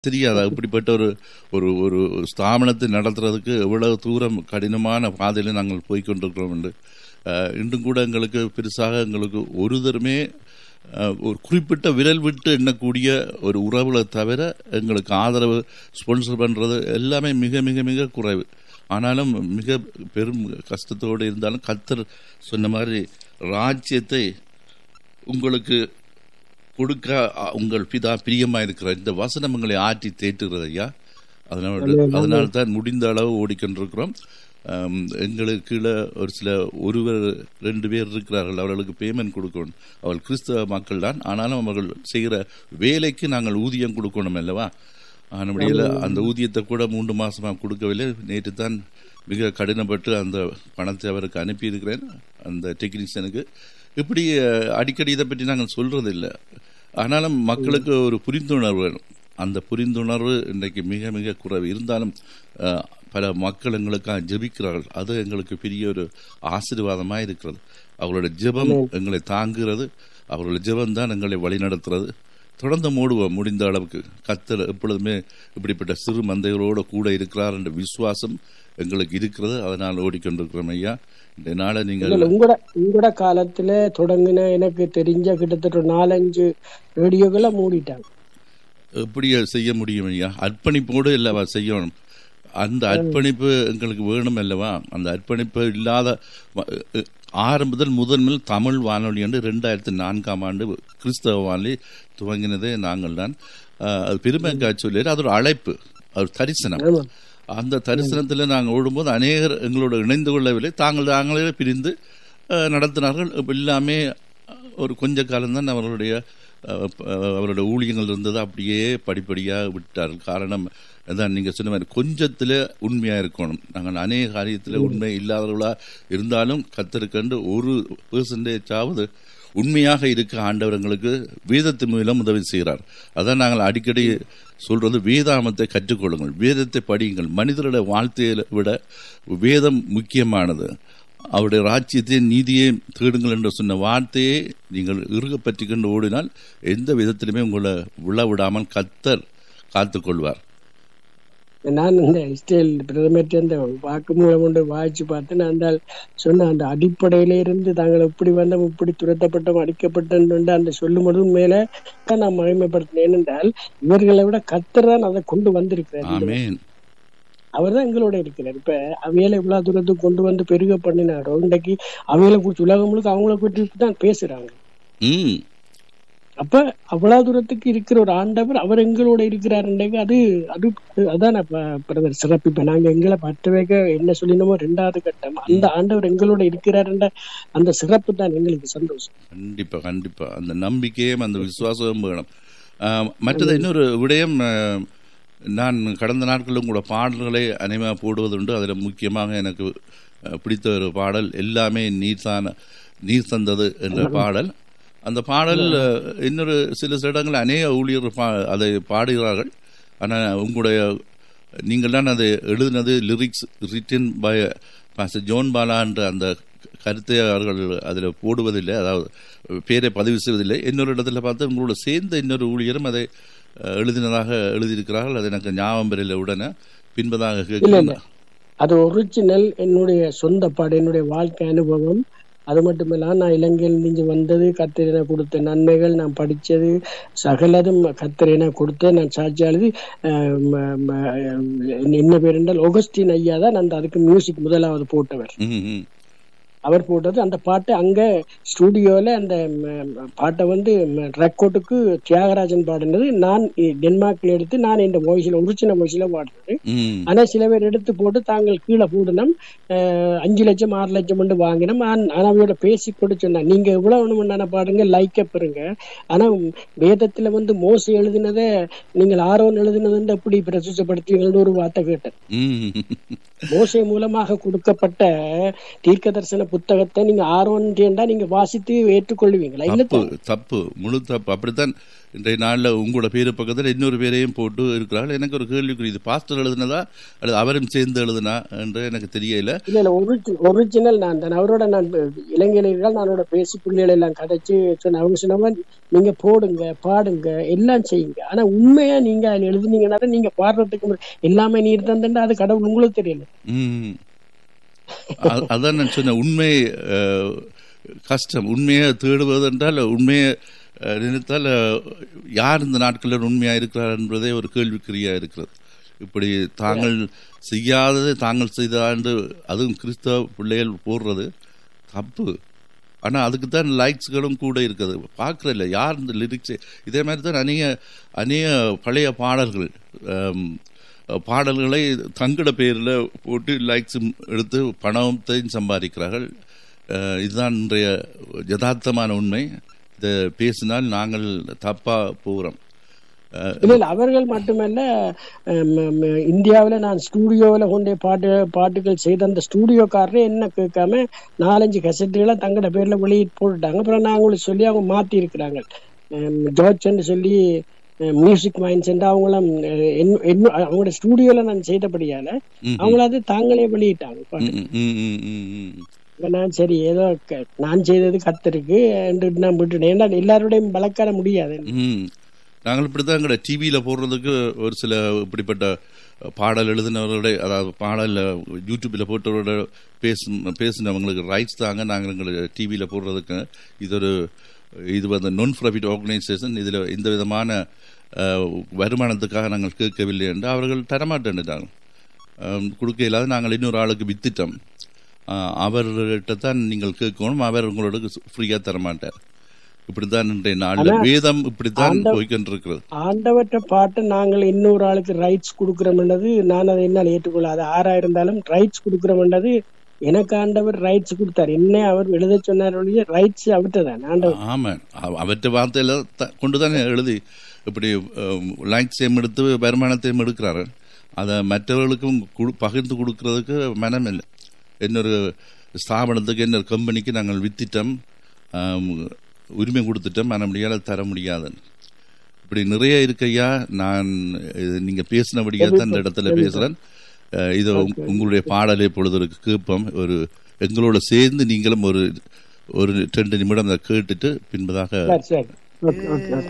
தெரியாதா இப்படிப்பட்ட ஒரு ஒரு ஒரு ஸ்தாபனத்தை நடத்துறதுக்கு எவ்வளவு தூரம் கடினமான பாதையில நாங்கள் போய் கொண்டிருக்கிறோம் என்று அஹ், இன்றும் கூட எங்களுக்கு பெருசாக எங்களுக்கு ஒரு தருமே அஹ், ஒரு குறிப்பிட்ட விரல் விட்டு எண்ணக்கூடிய ஒரு உறவுகளை தவிர எங்களுக்கு ஆதரவு ஸ்பான்சர் பண்றது எல்லாமே மிக மிக மிக குறைவு ஆனாலும் மிக பெரும் கஷ்டத்தோடு இருந்தாலும் கத்தர் சொன்ன மாதிரி ராஜ்யத்தை உங்களுக்கு கொடுக்க அ, உங்கள் பிதா பிரியமா இருக்கிற இந்த வசனம் உங்களை ஆற்றி தேற்றுகிறது ஐயா அதனால அதனால தான் முடிந்த அளவு ஓடிக்கொண்டிருக்கிறோம் ஆம், எங்களுக்கு கீழே ஒரு சில ஒருவர் ரெண்டு பேர் இருக்கிறார்கள் அவர்களுக்கு பேமெண்ட் கொடுக்கணும் அவர்கள் கிறிஸ்தவ மக்கள் தான் ஆனாலும் அவர்கள் செய்கிற வேலைக்கு நாங்கள் ஊதியம் கொடுக்கணும் அல்லவா நம்முடைய அந்த ஊதியத்தை கூட மூன்று மாசமா கொடுக்கவில்லை நேற்று தான் மிக கடினப்பட்டு அந்த பணத்தை அவருக்கு அனுப்பியிருக்கிறேன் அந்த டெக்னீஷியனுக்கு இப்படி அஹ், அடிக்கடி இதை பற்றி நாங்கள் சொல்றது இல்லை ஆனாலும் மக்களுக்கு ஒரு புரிந்துணர்வு வேணும் அந்த புரிந்துணர்வு இன்றைக்கு மிக மிக குறைவு இருந்தாலும் அஹ், பல மக்கள் எங்களுக்காக ஜெபிக்கிறார்கள் அது எங்களுக்கு பெரிய ஒரு ஆசீர்வாதமாக இருக்கிறது அவர்களுடைய ஜெபம் எங்களை தாங்குகிறது அவர்களுடைய ஜெபம் தான் எங்களை வழிநடத்துறது தொடர்ந்து மூடுவோம் முடிந்த அளவுக்கு கத்தர் எப்பொழுதுமே இப்படிப்பட்ட சிறு மந்தைகளோடு கூட இருக்கிறார் என்ற விசுவாசம் எங்களுக்கு இருக்கிறது அதனால் ஓடிக்கொண்டிருக்கிறோம் ஐயா இந்த நாளை நீங்கள் இல்ல உங்களோட உங்களோட காலத்துல தொடங்கின எனக்கு தெரிஞ்ச கிட்டத்தட்ட ஒரு நாலஞ்சு ரேடியோக்களை மூடிட்டாங்க எப்படி செய்ய முடியும் ஐயா அர்ப்பணிப்போடு இல்லவா செய்யணும் அந்த அர்ப்பணிப்பு எங்களுக்கு வேணும் அல்லவா அந்த அர்ப்பணிப்பு இல்லாத வ- அஹ் ஆரம்பத்தில் முதன்மையில் தமிழ் வானொலி என்று ரெண்டாயிரத்தி நான்காம் ஆண்டு கிறிஸ்தவ வானொலி துவங்கினதே நாங்கள் தான் அஹ் அது பெருமைக்காக சொல்லி அது ஒரு அழைப்பு அது ஒரு தரிசனம் ஆமா அந்த தரிசனத்தில் நாங்கள் ஓடும்போது அநேகர் எங்களோட இணைந்து கொள்ளவில்லை தாங்கள் தாங்களே பிரிந்து அஹ், நடத்தினார்கள் இப்ப எல்லாமே ஒரு கொஞ்ச காலம்தான் அவர்களுடைய அஹ், ப- அவருடைய ஊழியங்கள் இருந்தது அப்படியே படிப்படியாக விட்டார்கள் காரணம் அதான் நீங்கள் சொன்ன மாதிரி கொஞ்சத்தில் உண்மையாக இருக்கணும் நாங்கள் அநேக காரியத்தில் உண்மை இல்லாதவர்களாக இருந்தாலும் கத்தருக்கண்டு ஒரு பெர்சன்டேஜ் ஆவது உண்மையாக இருக்க ஆண்டவர் எங்களுக்கு வேதத்தின் மூலம் உதவி செய்கிறார் அதான் நாங்கள் அடிக்கடி சொல்றது வேதாமத்தை கற்றுக்கொள்ளுங்கள் வேதத்தை படியுங்கள் மனிதருடைய வாழ்த்தையை விட வேதம் முக்கியமானது அவருடைய ராஜ்யத்தையும் நீதியையும் தேடுங்கள் என்று சொன்ன வார்த்தையை நீங்கள் இறுக பற்றி கொண்டு ஓடினால் எந்த விதத்திலுமே உங்களை விழ விடாமல் கத்தர் காத்துக்கொள்வார் நான் இந்த இஸ்ரேல் பிரதமர்கிட்ட அந்த வாக்குமூலம் கொண்டு வாய்ச்சி பார்த்தேன் அந்த ஆள் சொன்ன அந்த அடிப்படையில இருந்து தாங்கள் இப்படி வந்தோம் இப்படி துரத்தப்பட்டோம் அடிக்கப்பட்டோம் அந்த சொல்லும் பொழுது மேல தான் நான் மகிமைப்படுத்தினேன் ஏனென்றால் இவர்களை விட கத்தர் தான் அதை கொண்டு வந்திருக்கிறார் ஆமென் அவர் தான் எங்களோட இருக்கிறார் இப்ப அவையில இவ்வளவு தூரத்துக்கு கொண்டு வந்து பெருக பண்ணினாரோ இன்றைக்கு அவையில குறிச்சு உலகம் முழுக்க அவங்கள குறித்து தான் பேசுறாங்க ம் அப்ப அவ்வளவு தூரத்துக்கு இருக்கிற ஒரு ஆண்டவர் அவர் எங்களோட இருக்கிறாருன்றது அது அது அதான் பிரதர் சிறப்பு இப்ப நாங்க எங்களை பற்ற வைக்க என்ன சொல்லினோமோ ரெண்டாவது கட்டம் அந்த ஆண்டவர் எங்களோட இருக்கிறாருன்ற அந்த சிறப்பு தான் எங்களுக்கு சந்தோஷம் கண்டிப்பா கண்டிப்பா அந்த நம்பிக்கையும் அந்த விசுவாசமும் வேணும் ஆஹ், மற்றது இன்னொரு விடயம் ஆஹ், நான் கடந்த நாட்களும் கூட பாடல்களை அனைவா போடுவதுண்டு அதில் முக்கியமாக எனக்கு ஆஹ், பிடித்த ஒரு பாடல் எல்லாமே நீர் தான நீர் தந்தது என்ற பாடல் அந்த பாடல் ஆஹ், இன்னொரு சில இடங்கள் அநேக ஊழியர் பா அதை பாடுகிறார்கள் ஆனால் உங்களுடைய நீங்கள் தான் அதை எழுதினது lyrics written by pastor John Bala என்ற அந்த கருத்தை அவர்கள் அதில் போடுவதில்லை அதாவது பேரை பதிவு செய்வதில்லை இன்னொரு இடத்துல பார்த்து உங்களோட சேர்ந்த இன்னொரு ஊழியரும் அதை அஹ், எழுதினதாக எழுதியிருக்கிறார்கள் அது எனக்கு ஞாபகம் பெறல உடனே பின்பதாக இல்ல கேட்கிறேன் இல்ல அது ஒரிஜினல் என்னுடைய சொந்த பாடு என்னுடைய வாழ்க்கை அனுபவம் அது மட்டுமில்லாம நான் இலங்கையில் இருந்து வந்தது கத்திரின கொடுத்த நன்மைகள் நான் படிச்சது சகலதும் கத்திரின கொடுத்த நான் சாட்சியாளது என்ன பேர் என்றால் ஒகஸ்டின் ஐயா தான் அந்த அதுக்கு மியூசிக் முதலாவது போட்டவர் ம், ம். அவர் போட்டது அந்த பாட்டு அங்க ஸ்டுடியோல அந்த ம், பாட்டை வந்து ரெக்கார்டுக்கு தியாகராஜன் பாடினது நான் இ- டென்மார்க்ல எடுத்து நான் இந்த வாய்ஸ்ல ஒரிஜினல் வாய்ஸ்ல பாடுறது ம். ஆனா சில பேர் எடுத்து போட்டு தாங்கள் கீழே போடணும் அஹ், அஞ்சு லட்சம் ஆறு லட்சம் கொண்டு வாங்கினோம் ஆனா அவையோட பேசி கூட சொன்னா நீங்க எவ்வளவு வேணும்னு பாடுங்க லைக்க பெறுங்க ஆனா வேதத்துல வந்து மோச எழுதினதை நீங்கள் ஆரோன் எழுதினதுன்னு எப்படி பிரசுத்தப்படுத்துவீங்கன்னு ஒரு வார்த்தை கேட்டேன் ம். மோசே மூலமாக கொடுக்கப்பட்ட தீர்க்க தரிசன புத்தகத்தை நீங்க ஆர்வன்றா நீங்க வாசித்து ஏற்றுக்கொள்வீங்களா இல்ல தப்பு தப்பு முழு தப்பு அப்படித்தான் இன்றைய நாளில் உங்களோட பேரு பக்கத்தில் இன்னொரு பேரையும் போட்டு இருக்கிறார்கள் எனக்கு ஒரு கேள்விக்குரிய இது பாஸ்டர் எழுதுனதா அல்லது அவரும் சேர்ந்து எழுதுனா என்று எனக்கு தெரியல இல்ல இல்ல ஒரிஜினல் நான் தான் அவரோட நான் இளைஞர்கள் நானோட பேசி பிள்ளைகள் எல்லாம் கதைச்சு சொன்ன அவங்க சொன்னவங்க நீங்க போடுங்க பாடுங்க எல்லாம் செய்யுங்க ஆனா உண்மையா நீங்க அதில் எழுதுனீங்கன்னா தான் நீங்க பாடுறதுக்கு முன்ன- எல்லாமே நீர் தந்துட்டா அது கடவுள் உங்களுக்கு தெரியல ம். அ- அதான் நான் சொன்னேன் உண்மை அஹ், கஷ்டம் உண்மையை தேடுவது என்றால் உண்மையை அஹ், நினைத்தால் அஹ், யார் இந்த நாட்களில் உண்மையா இருக்கிறார் என்பதே ஒரு கேள்விக்குறியா இருக்கிறது இப்படி தாங்கள் செய்யாததை தாங்கள் செய்தாண்டு அதுவும் கிறிஸ்தவ பிள்ளைகள் போடுறது தப்பு ஆனா அதுக்கு தான் லைக்ஸ்களும் கூட இருக்குது பார்க்கறதில்ல யார் இந்த லிரிக்ஸ் இதே மாதிரி தான் அநேக அநேக பழைய பாடல்கள் ஆம், பாடல்களை தங்கட பேரில் போட்டு லைக்ஸ் எடுத்து பணத்தையும் சம்பாதிக்கிறார்கள் அஹ், இதுதான் இன்றைய யதார்த்தமான உண்மை இதை பேசினால் நாங்கள் தப்பா போகிறோம் அஹ், இல்ல இல்ல அவர்கள் மட்டுமல்ல ஹம், ஹம், இந்தியாவுல நான் ஸ்டூடியோவில் கொண்டே பாட்டு பாட்டுகள் செய்த அந்த ஸ்டூடியோக்காரரே என்ன கேட்காம நாலஞ்சு கசட்டுகளை தங்கட பேர்ல வெளியிட்டு போட்டுட்டாங்க அப்புறம் நான் அவங்களுக்கு சொல்லி அவங்க மாத்தி இருக்கிறாங்க ஜார்ஜ்ன்னு சொல்லி மியூசிக் மைண்ட்ஸ் அவங்களாம் அஹ், என்ன- என்ன- அவங்களோட ஸ்டூடியோல நான் செய்தபடியால ம், அவங்கள அது தாங்களே வெளியிட்டாங்க பாட்டு. ம், ம், ம், ம், ம். இப்ப நான் சரி ஏதோ க- நான் செய்தது கத்திருக்கு என்று நான் விட்டுட்டேன் ஏன்னா எல்லாரோடையும் வழக்காட முடியாது ம் நாங்கள் இப்படிதான் எங்கட டிவியில் போடுறதுக்கு ஒரு சில இப்படிப்பட்ட பாடல் எழுதினவர்களுடைய அதாவது பாடல் யூடியூப்பில் போட்டவரோட பேசு பேசினவங்களுக்கு ரைட்ஸ் தாங்க நாங்கள் எங்களை டிவியில் போடுறதுக்கு இது ஒரு இது வந்து நான் ப்ராஃபிட் ஆர்கனைசேஷன் இதில் எந்த விதமான அஹ், வருமானத்துக்காக நாங்கள் கேட்கவில்லை என்று அவர்கள் தரமாட்டேன்ட்டாங்க கொடுக்க இல்லாத நாங்கள் இன்னொரு ஆளுக்கு வித்துட்டோம் அஹ், அவர்கிட்ட தான் நீங்கள் கேட்கணும் அவர் உங்களுக்கு ஃப்ரீயாக தரமாட்டார் இப்படித்தான் இன்றைய நாளில் வேதம் இப்படித்தான் போய்கொண்டிருக்கிறது ஆண்டவற்ற பாட்டை நாங்கள் இன்னொரு ஆளுக்கு ரைட்ஸ் கொடுக்கிறோம்ன்றது நான் அதை என்னால் ஏற்றுக்கொள்ள அது ஆறா இருந்தாலும் ரைட்ஸ் கொடுக்கிறோம்ன்றது எனக்கு ஆண்டவர் ரைட்ஸ் கொடுத்தார் என்ன அவர் எழுத சொன்னார் ஒழிய ரைட்ஸ் அவர்கிட்ட தான் ஆண்டவர் ஆமா அவ- அவற்றை வார்த்தையில த- கொண்டுதானே எழுதி இப்படி லைக்ஸையும் எடுத்து வருமானத்தையும் எடுக்கிறாரு அதை மற்றவர்களுக்கும் குடு- பகிர்ந்து கொடுக்கறதுக்கு மனம் இல்லை இன்னொரு ஸ்தாபனத்துக்கு இன்னொரு கம்பெனிக்கு நாங்கள் வித்திட்டோம் ஆம், உரிமை கொடுத்துட்டோம் மன முடியாத தர முடியாதுன்னு இப்படி நிறைய இருக்கையா நான் இது நீங்க பேசினபடியா தான் இந்த இடத்துல பேசுறேன் அஹ், இது உங்க- உங்களுடைய பாடலை பொழுது கேட்போம் ஒரு எங்களோட சேர்ந்து நீங்களும் ஒரு ஒரு ரெண்டு நிமிடம் அதை கேட்டுட்டு பின்பதாக சரி சரி ஓகே ஓகே ஓகே